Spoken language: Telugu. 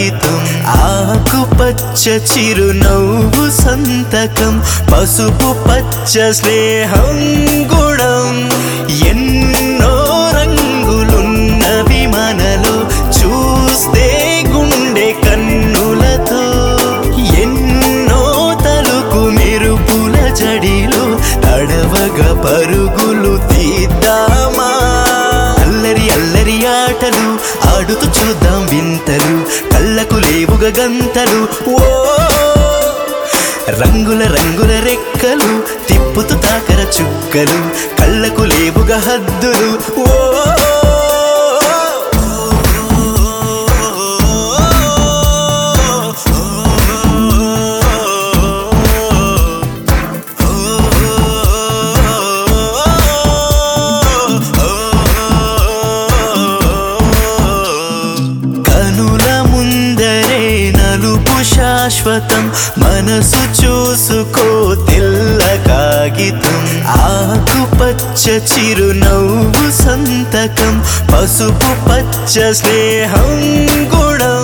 కాగితం ఆకుపచ్చ చిరునవ్వు సంతకం పసుపు పచ్చ స్నేహం గుణం ఎన్నో రంగులున్నవి మనలో చూస్తే గుండె కన్నులతో ఎన్నో తలుకు మెరుపుల జడిలో తడవగా పరుగులు తీద్దామా అల్లరి అల్లరి ఆటలు ఆడుతూ చూద్దాం వింతలు కళ్ళకు లేవుగా గంతలు ఓ రంగుల రంగుల రెక్కలు తిప్పుతూ తాకర చుక్కలు కళ్ళకు లేవుగా హద్దులు ఓ కనుల ముందరే నలుపు శాశ్వతం మనసు చూసుకో తెల్ల కాగితం ఆకుపచ్చ చిరునవ్వు సంతకం పసుపు పచ్చ స్నేహం గుణం